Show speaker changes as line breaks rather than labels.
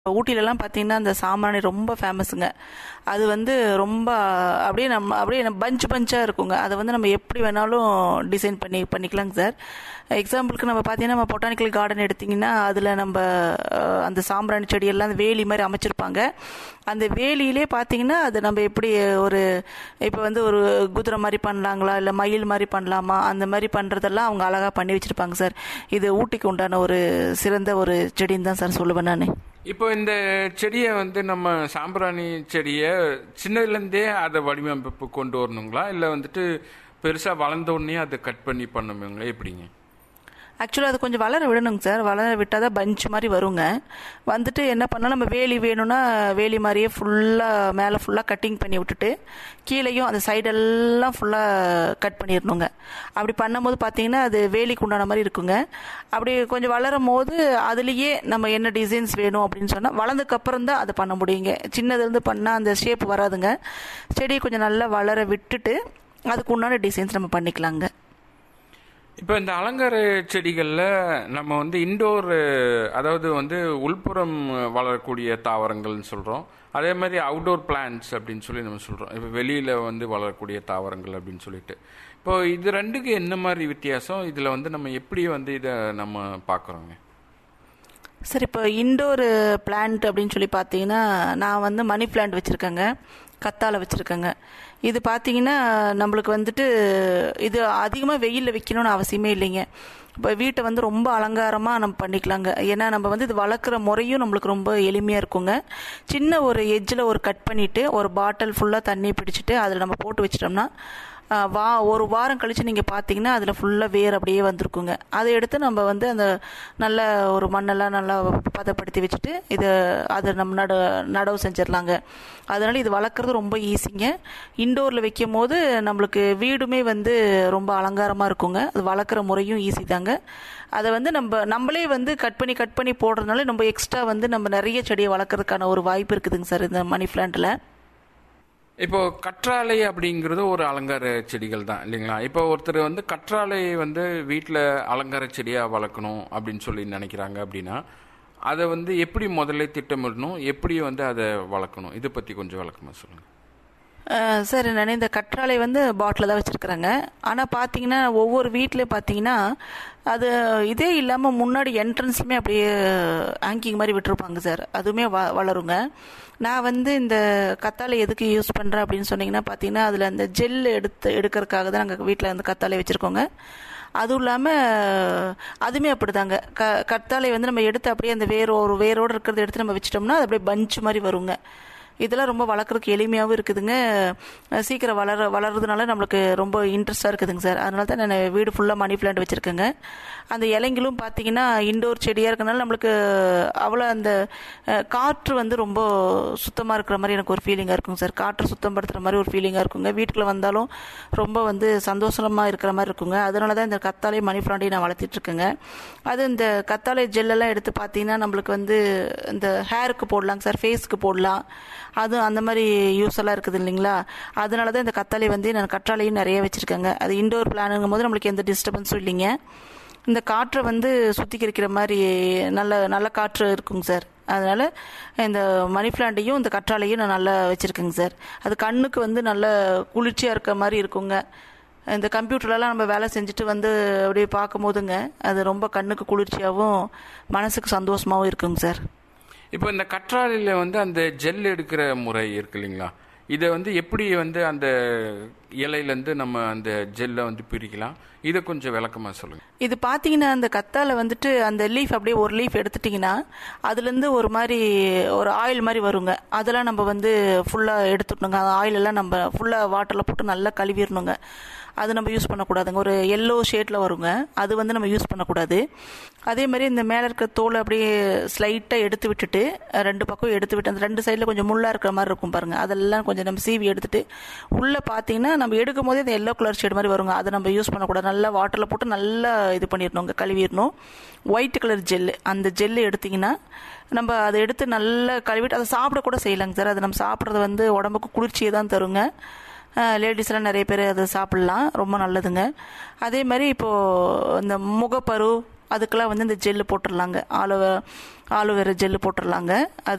ஊட்டிலலாம் பார்த்தீங்கன்னா அந்த சாம்பிராணி ரொம்ப ஃபேமஸுங்க அது வந்து ரொம்ப அப்படியே நம்ம அப்படியே பஞ்ச் பஞ்சாக இருக்குங்க அதை வந்து நம்ம எப்படி வேணாலும் டிசைன் பண்ணி பண்ணிக்கலாங்க சார் எக்ஸாம்பிளுக்கு நம்ம பார்த்தீங்கன்னா நம்ம பொட்டானிக்கல் கார்டன் எடுத்திங்கன்னா அதில் நம்ம அஹ், அந்த சாம்பிராணி செடியெல்லாம் அந்த வேலி மாதிரி அமைச்சிருப்பாங்க அந்த வேலியிலே பார்த்தீங்கன்னா அது நம்ம எப்படி ஒரு இப்போ வந்து ஒரு குதிரை மாதிரி பண்ணலாங்களா இல்லை மயில் மாதிரி பண்ணலாமா அந்த மாதிரி பண்ணுறதெல்லாம் அவங்க அழகாக பண்ணி வச்சுருப்பாங்க சார் இது ஊட்டிக்கு உண்டான ஒரு சிறந்த ஒரு செடின்னு தான் சார் சொல்லுவேன் நான்
இப்போ இந்த செடியை வந்து நம்ம சாம்பிராணி செடியை சின்னதுலேருந்தே அதை வடிவமைப்பு கொண்டு வரணுங்களா இல்லை வந்துட்டு பெருசாக வளர்ந்த உடனே அதை கட் பண்ணி பண்ணுவீங்களா எப்படிங்க
ஆக்சுவலாக அது கொஞ்சம் வளர விடணுங்க சார் வளர விட்டால் தான் பஞ்ச் மாதிரி வருங்க வந்துட்டு என்ன பண்ணால் நம்ம வேலி வேணும்னா வேலி மாதிரியே ஃபுல்லாக மேலே ஃபுல்லாக கட்டிங் பண்ணி விட்டுட்டு கீழேயும் அந்த சைடெல்லாம் ஃபுல்லாக கட் பண்ணிடணுங்க அப்படி பண்ணும்போது பார்த்தீங்கன்னா அது வேலிக்கு உண்டான மாதிரி இருக்குங்க அப்படி கொஞ்சம் வளரும் போது அதுலேயே நம்ம என்ன டிசைன்ஸ் வேணும் அப்படின்னு சொன்னால் வளர்ந்ததுக்கப்புறம் தான் அதை பண்ண முடியுங்க சின்னதுலேருந்து பண்ணால் அந்த ஷேப் வராதுங்க செடியை கொஞ்சம் நல்லா வளர விட்டுட்டு அதுக்கு உண்டான டிசைன்ஸ் நம்ம பண்ணிக்கலாங்க
இப்போ இந்த அலங்கார செடிகளில் நம்ம வந்து இண்டோர் அதாவது வந்து உள்புறம் வளரக்கூடிய தாவரங்கள்னு சொல்கிறோம் அதே மாதிரி அவுட்டோர் பிளான்ட்ஸ் அப்படின்னு சொல்லி நம்ம சொல்கிறோம் இப்போ வெளியில் வந்து வளரக்கூடிய தாவரங்கள் அப்படின்னு சொல்லிட்டு இப்போ இது ரெண்டுக்கு என்ன மாதிரி வித்தியாசம் இதில் வந்து நம்ம எப்படி வந்து இதை நம்ம பார்க்குறோங்க
சார் இப்போ இண்டோர் பிளான்ட் அப்படின்னு சொல்லி பார்த்தீங்கன்னா நான் வந்து மணி பிளான்ட் வச்சுருக்கேங்க கத்தாழை வச்சுருக்கேங்க இது பார்த்தீங்கன்னா நம்மளுக்கு வந்துட்டு இது அதிகமாக வெயிலில் வைக்கணும்னு அவசியமே இல்லைங்க இப்போ வீட்டை வந்து ரொம்ப அலங்காரமாக நம்ம பண்ணிக்கலாங்க ஏன்னா நம்ம வந்து இது வளர்க்குற முறையும் நம்மளுக்கு ரொம்ப எளிமையாக இருக்குங்க சின்ன ஒரு எஜ்ஜில் ஒரு கட் பண்ணிவிட்டு ஒரு பாட்டில் ஃபுல்லாக தண்ணி பிடிச்சிட்டு அதில் நம்ம போட்டு வச்சிட்டோம்னா ஆஹ் வா ஒரு வாரம் கழித்து நீங்கள் பார்த்தீங்கன்னா அதில் ஃபுல்லாக வேர் அப்படியே வந்திருக்குங்க அதை எடுத்து நம்ம வந்து அந்த நல்ல ஒரு மண்ணெல்லாம் நல்லா பதப்படுத்தி வச்சுட்டு இதை அதை நம்ம நட நடவு செஞ்சிடலாங்க அதனால் இது வளர்க்குறது ரொம்ப ஈஸிங்க இண்டோரில் வைக்கும் போது நம்மளுக்கு வீடுமே வந்து ரொம்ப அலங்காரமாக இருக்குங்க அது வளர்க்குற முறையும் ஈஸி தாங்க அதை வந்து நம்ம நம்மளே வந்து கட் பண்ணி கட் பண்ணி போடுறதுனால நம்ம எக்ஸ்ட்ரா வந்து நம்ம நிறைய செடியை வளர்க்குறதுக்கான ஒரு வாய்ப்பு இருக்குதுங்க சார் இந்த மணி பிளான்ட்டில்
இப்போ கற்றாழை அப்படிங்கிறது ஒரு அலங்கார செடிகள் தான் இல்லைங்களா இப்போ ஒருத்தர் வந்து கற்றாழை வந்து வீட்டில் அலங்கார செடியாக வளர்க்கணும் அப்படின்னு சொல்லி நினைக்கிறாங்க அப்படின்னா அதை வந்து எப்படி முதல்ல திட்டமிடணும் எப்படி வந்து அதை வளர்க்கணும் இதை பற்றி கொஞ்சம் விளக்கமாக சொல்லுங்கள்
அஹ் சார் நான் இந்த கற்றாழை வந்து பாட்டில் தான் வச்சுருக்குறேங்க ஆனால் பார்த்தீங்கன்னா ஒவ்வொரு வீட்லேயும் பார்த்தீங்கன்னா அது இதே இல்லாமல் முன்னாடி என்ட்ரன்ஸ்லுமே அப்படியே ஆங்கிங் மாதிரி விட்டுருப்பாங்க சார் அதுவுமே வ வளருங்க நான் வந்து இந்த கத்தாழை எதுக்கு யூஸ் பண்ணுறேன் அப்படின்னு சொன்னீங்கன்னா பார்த்தீங்கன்னா அதில் அந்த ஜெல் எடுத்து எடுக்கிறதுக்காக தான் நாங்கள் வீட்டில் வந்து கத்தாழை வச்சுருக்கோங்க அதுவும் இல்லாமல் அதுவுமே அப்படிதாங்க க கத்தாழை வந்து நம்ம எடுத்து அப்படியே அந்த வேர் ஒரு வேரோடு இருக்கிறத எடுத்து நம்ம வச்சிட்டோம்னா அது அப்படியே பஞ்ச் மாதிரி வருங்க இதெல்லாம் ரொம்ப வளர்க்குறதுக்கு எளிமையாகவும் இருக்குதுங்க அஹ் சீக்கிரம் வளர வளர்றதுனால நம்மளுக்கு ரொம்ப இன்ட்ரெஸ்டாக இருக்குதுங்க சார் அதனால தான் நான் வீடு ஃபுல்லாக மணி பிளான்ட் வச்சுருக்கேங்க அந்த இலைங்களும் பார்த்தீங்கன்னா இண்டோர் செடியாக இருக்கனால நம்மளுக்கு அவ்வளோ அந்த அஹ், காற்று வந்து ரொம்ப சுத்தமாக இருக்கிற மாதிரி எனக்கு ஒரு ஃபீலிங்காக இருக்குங்க சார் காற்று சுத்தப்படுத்துகிற மாதிரி ஒரு ஃபீலிங்காக இருக்குங்க வீட்டுக்குள்ளே வந்தாலும் ரொம்ப வந்து சந்தோஷமாக இருக்கிற மாதிரி இருக்குங்க அதனால தான் இந்த கத்தாழை மணி பிளான்ட்டையும் நான் வளர்த்திட்டு இருக்கேங்க அது இந்த கத்தாழை ஜெல்லெல்லாம் எடுத்து பார்த்தீங்கன்னா நம்மளுக்கு வந்து இந்த ஹேருக்கு போடலாங்க சார் ஃபேஸ்க்கு போடலாம் அது அந்த மாதிரி யூஸ் எல்லாம் இருக்குது இல்லைங்களா அதனால தான் இந்த கத்தாழை வந்து நான் கற்றாழையும் நிறைய வச்சுருக்கேங்க அது இண்டோர் பிளானுங்கும் போது நம்மளுக்கு எந்த டிஸ்டர்பன்ஸும் இல்லைங்க இந்த காற்றை வந்து சுத்திகரிக்கிற மாதிரி நல்ல நல்ல காற்று இருக்குங்க சார் அதனால் இந்த மணி பிளான்ட்டையும் இந்த கற்றாழையும் நான் நல்லா வச்சுருக்கேங்க சார் அது கண்ணுக்கு வந்து நல்ல குளிர்ச்சியாக இருக்க மாதிரி இருக்குங்க இந்த கம்ப்யூட்டர்லலாம் நம்ம வேலை செஞ்சுட்டு வந்து அப்படியே பார்க்கும் போதுங்க அது ரொம்ப கண்ணுக்கு குளிர்ச்சியாகவும் மனசுக்கு சந்தோஷமாகவும் இருக்குங்க சார்
இப்போ இந்த கற்றாழையில் வந்து அந்த ஜெல் எடுக்கிற முறை இருக்கு இல்லைங்களா இதை வந்து எப்படி வந்து அந்த இலையிலேருந்து நம்ம அந்த ஜெல்லை வந்து பிரிக்கலாம் இதை கொஞ்சம் விளக்கமாக சொல்லுங்கள்
இது பார்த்தீங்கன்னா அந்த கத்தால வந்துட்டு அந்த லீஃப் அப்படியே ஒரு லீஃப் எடுத்துட்டிங்கன்னா அதுலேருந்து ஒரு மாதிரி ஒரு ஆயில் மாதிரி வருங்க அதெல்லாம் நம்ம வந்து ஃபுல்லாக எடுத்துடணுங்க அந்த ஆயில் எல்லாம் நம்ம ஃபுல்லாக வாட்டரில் போட்டு நல்லா கழுவிடணுங்க அது நம்ம யூஸ் பண்ணக்கூடாதுங்க ஒரு எல்லோ ஷேட்டில் வருங்க அது வந்து நம்ம யூஸ் பண்ணக்கூடாது அதே மாதிரி இந்த மேலே இருக்க தோலை அப்படியே ஸ்லைட்டாக எடுத்து விட்டுட்டு அஹ், ரெண்டு பக்கம் எடுத்து விட்டு அந்த ரெண்டு சைடில் கொஞ்சம் முள்ளாக இருக்கிற மாதிரி இருக்கும் பாருங்க அதெல்லாம் கொஞ்சம் நம்ம சீவி எடுத்துட்டு உள்ளே பார்த்தீங்கன்னா நம்ம எடுக்கும் போதே அந்த எல்லோ கலர் ஷேட் மாதிரி வருங்க அதை நம்ம யூஸ் பண்ணக்கூடாது நல்லா வாட்டரில் போட்டு நல்லா இது பண்ணிடணுங்க கழுவிடணும் ஒயிட் கலர் ஜெல்லு அந்த ஜெல்லு எடுத்திங்கன்னா நம்ம அதை எடுத்து நல்லா கழுவிட்டு அதை சாப்பிட கூட செய்யலாங்க சார் அதை நம்ம சாப்பிட்றது வந்து உடம்புக்கு குளிர்ச்சியை தான் தருங்க லேடிஸ்லாம் நிறைய பேர் அதை சாப்பிட்லாம் ரொம்ப நல்லதுங்க அதே மாதிரி இப்போது இந்த முகப்பரு அதுக்கெல்லாம் வந்து இந்த ஜெல்லு போட்டுடலாங்க ஆலோவே ஆலோவேரா ஜெல்லு போட்டுடலாங்க அது